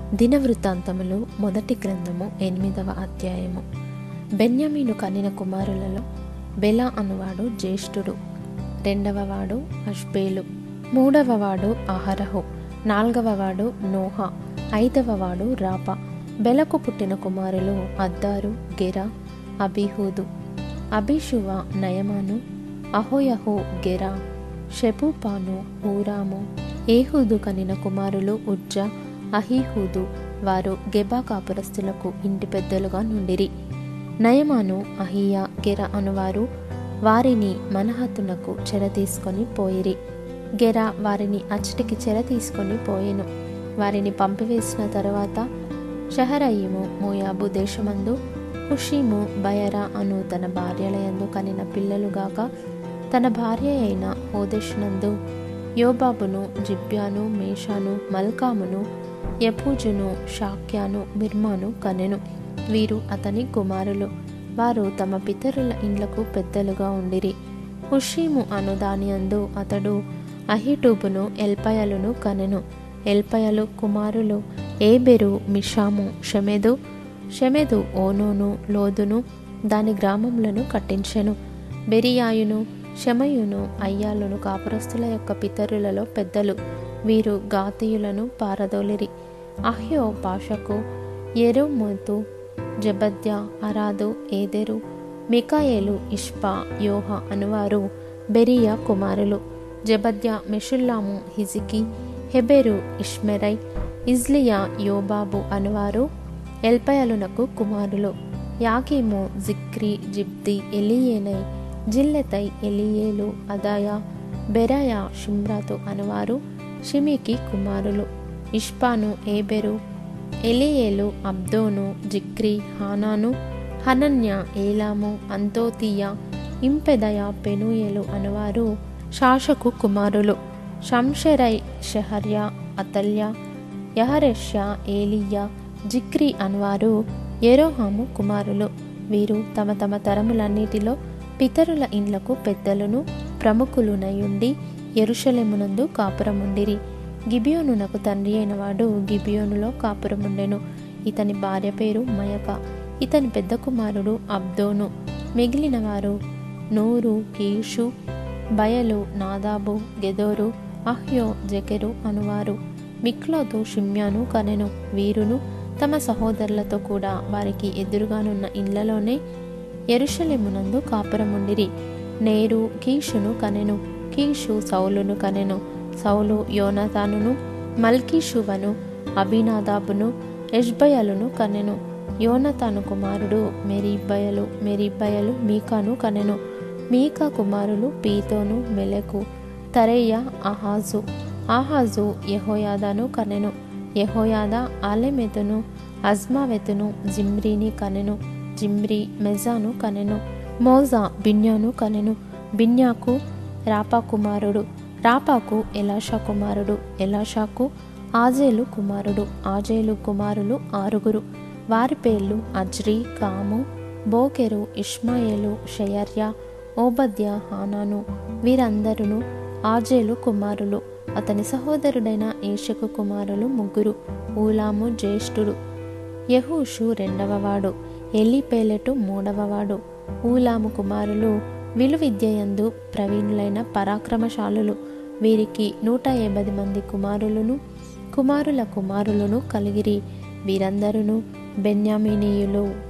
దినవృత్తాంతములు మొదటి గ్రంథము ఎనిమిదవ అధ్యాయము బెన్యామీను కనిన కుమారులలో బెల అనువాడు జ్యేష్ఠుడు రెండవవాడు అష్బేలు మూడవవాడు అహరహు నాల్గవవాడు నోహ ఐదవవాడు రాప బెలకు పుట్టిన కుమారులు అద్దారు గెర అబీహూదు అభిషువ నయమాను అహోయహు గెర షెపుపాను ఊరాము ఏహూదు కనిన కుమారులు ఉజ్జ అహీహూదు వారు గెబా కాపురస్తులకు ఇంటి పెద్దలుగా నుండిరి నయమాను అహియా గెర అనువారు వారిని మనహతునకు చెర తీసుకొని పోయిరి గెర వారిని అచ్చటికి చెర తీసుకొని పోయెను వారిని పంపివేసిన తరువాత షహరయిము మోయాబు దేశమందు హుషీము బయరా అను తన భార్యలయందు కనిన పిల్లలుగాక తన భార్య అయిన ఓదేశునందు యోబాబును జిబ్యాను మేషాను మల్కామును యపూజును షాక్యాను మిర్మాను కనెను వీరు అతని కుమారులు వారు తమ పితరుల ఇండ్లకు పెద్దలుగా ఉండిరి హుషీము అను దానియందు అతడు అహిటూబును ఎల్పయలును కనెను ఎల్పయలు కుమారులు ఏబెరు మిషాము షమెదు షమెదు ఓనోను లోదును దాని గ్రామములను కట్టించెను బెరియాయును షమయును అయ్యాలును కాపురస్తుల యొక్క పితరులలో పెద్దలు వీరు గాతీయులను పారదోలిరి అహ్యో పాషకు ఎరుమోతు జబద్య అరాదు ఏదెరు మికాయేలు ఇష్పా యోహ అనువారు బెరియా కుమారులు జబద్య మెషుల్లాము హిజికి హెబెరు ఇష్మెరై ఇజ్లియా యోబాబు అనువారు ఎల్పయలునకు కుమారులు యాకీము జిక్రి జిబ్ది ఎలియేనై జిల్లెతై ఎలియేలు అదాయా బెరయ షిమ్రాతు అనువారు షిమికి కుమారులు ఇష్పాను ఏబెరు ఎలియేలు అబ్దోను జిక్రి హానాను హనన్య ఏలాము అంతోతియ ఇంపెదయ పెనుయేలు అనువారు షాషకు కుమారులు షంషెరై షహర్య అతల్య యహరెష్య ఏలియ జిక్రి అనువారు ఎరోహాము కుమారులు వీరు తమ తమ తరములన్నిటిలో పితరుల ఇండ్లకు పెద్దలను ప్రముఖులునయుండి ఎరుషలేమునందు కాపురముండిరి గిబియోనునకు తండ్రి అయిన వాడు గిబియోనులో కాపురముండెను ఇతని భార్య పేరు మయక ఇతని పెద్ద కుమారుడు అబ్దోను మిగిలిన వారు నూరు కీషు బయలు నాదాబు గెదోరు అహ్యో జకెరు అనువారు మిక్లోతు షిమ్యాను కనెను వీరును తమ సహోదరులతో కూడా వారికి ఎదురుగానున్న ఇండ్లలోనే ఎరుషలేమునందు కాపురముండిరి నేరు కీషును కనెను కీషు సౌలును కనెను సౌలు యోనతానును మల్కీషువను అభినాదాబును ఎష్బయలును కనెను యోనతాను కుమారుడు మెరీబయలు మెరీబయలు మీకాను కనెను మీకా కుమారులు పీతోను మెలకు తరయ్య అహాజు ఆహాజు యహోయాదాను కనెను యహోయాద ఆలెమెతును అజ్మావెతును జిమ్రీని కనెను జిమ్రీ మెజాను కనెను మోజా బిన్యాను కనెను బిన్యాకు రాపా కుమారుడు రాపాకు ఎలాషా కుమారుడు ఎలాషాకు ఆజేలు కుమారుడు ఆజేలు కుమారులు ఆరుగురు వారి పేర్లు అజ్రీ కాము బోకెరు ఇష్మాయేలు షయర్య ఓబద్య హానాను వీరందరూ ఆజేలు కుమారులు అతని సహోదరుడైన ఏషకు కుమారులు ముగ్గురు ఊలాము జ్యేష్ఠుడు యహూషు రెండవవాడు ఎలిపేలెటు మూడవవాడు ఊలాము కుమారులు విలువిద్యయందు ప్రవీణులైన పరాక్రమశాలులు వీరికి నూట యాభై మంది కుమారులను కుమారుల కుమారులను కలిగిరి వీరందరూ బెన్యామినీయులు